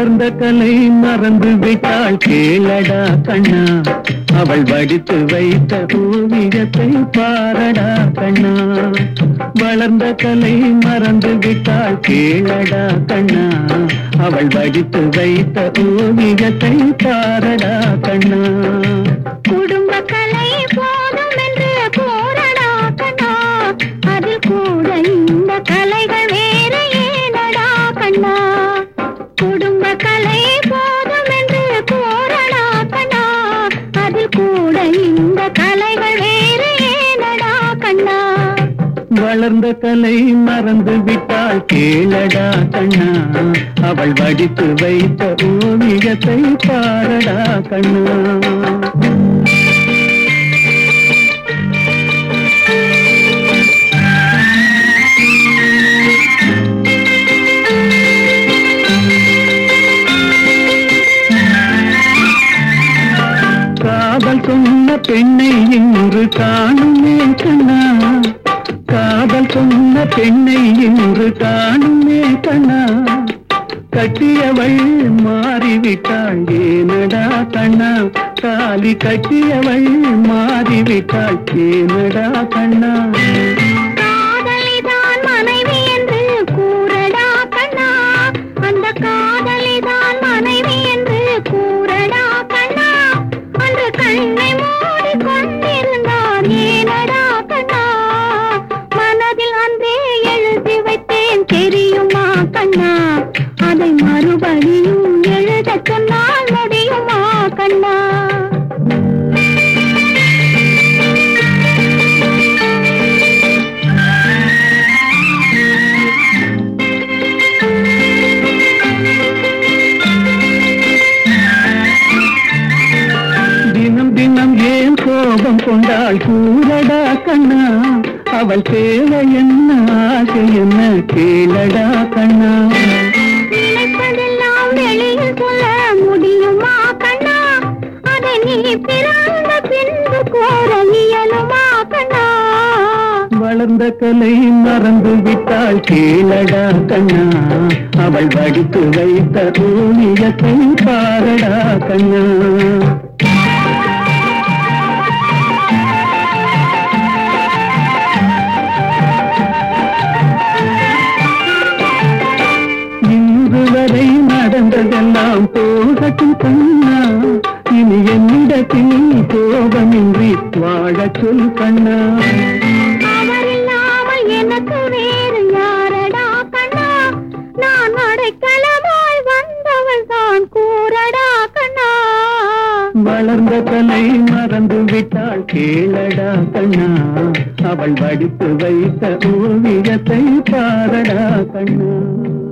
வளர்ந்த கலை மறந்து விட்டாள் கேளடா கண்ணா அவள் வடித்து வைத்த ஓவியத்தை பாரடா கண்ணா வளர்ந்த கலை மறந்து விட்டாள் கேளடா கண்ணா அவள் வடித்து வைத்த ஓவியத்தை பாரடா கண்ணா குடும்ப கலை போதும் என்று கூறடா கண்ணா அதில் கூட இந்த கலைகள் வேறு ஏனடா கண்ணா குடும்ப கலை போதும் என்று கூறடா கண்ணா அதில் கூட இந்த கலைகள் வேறு ஏனடா கண்ணா வளர்ந்த கலை மறந்து விட்டாள் கேளடா கண்ணா அவள் வடித்து வைத்த ஓவியத்தை பாரடா கண்ணா காதல் சொன்ன பெண்ணை இன்று காணுமே கண்ணா காதல் சொன்ன பெண்ணை இன்று காணுமே கண்ணா கட்டியவள் மாறிவிட்டாள் ஏனடா கண்ணா தாலி கட்டியவள் மாறிவிட்டாள் ஏனடா கண்ணா காதலிதான் மனைவி என்று கூறடா கண்ணா அந்த காதலிதான் மனைவி என்று கூறடா கண்ணா அன்று கண்ணை மூடி கொண்டிருந்தான் ஏனடா கண்ணா மனதில் அன்றே எழுதி வைத்தேன் தெரியுமா கண்ணா அதை மறுபடியும் எழுதச் சொன்னால் முடியுமா கண்ணா தினம் தினம் ஏன் கோபம் கொண்டாள் கூறடா கண்ணா அவள் தேவை என்ன ஆசை என்ன கேளடா கண்ணா நினைப்பதெல்லாம் வெளியில் சொல்ல முடியுமா கண்ணா அதை நீ பிறந்த பின்பு கோர இயலுமா கண்ணா வளர்ந்த கலை மறந்து விட்டாள் கேளடா கண்ணா அவள் வடித்து வைத்த ஓவியத்தை பாரடா கண்ணா இன்று வரை நடந்ததெல்லாம் போகட்டும் கண்ணா இனி என்னிடத்தில் கோபமின்றி வாழச் சொல் கண்ணா அவர் இல்லாமல் எனக்கு வேறு யாரடா கண்ணா நான் அடைக்கலமாய் வந்தவள் தான் கூறடா கண்ணா வளர்ந்த கலை மறந்து விட்டாள் கேளடா கண்ணா அவள் வடித்து வைத்த ஓவியத்தை பாரடா கண்ணா